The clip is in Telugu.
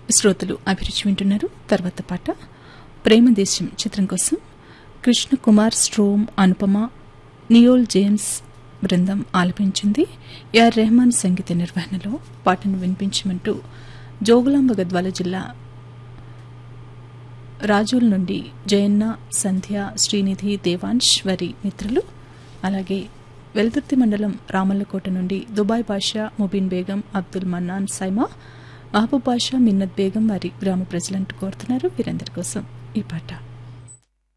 శ్రోతలు అభిరుచి వింటున్నారు తర్వాత పాట ప్రేమదేశం చిత్రం కోసం కృష్ణ కుమార్ స్ట్రోమ్ అనుపమ నియోల్ జేమ్స్ బృందం ఆలపించింది ఏఆర్ రెహమాన్ సంగీత నిర్వహణలో పాటను వినిపించమంటూ జోగులాంబ గద్వాల జిల్లా రాజుల నుండి జయన్న సంధ్య శ్రీనిధి దేవాంశ్ వారి మిత్రులు అలాగే వెల్దుర్తి మండలం రామల్లకోట నుండి దుబాయ్ బాషా ముబీన్ బేగం అబ్దుల్ మన్నాన్ సైమా మహబూబ్ బాషా మిన్నత్ బేగం వారి గ్రామ ప్రజలంటూ కోరుతున్నారు వీరందరి కోసం ఈ పాట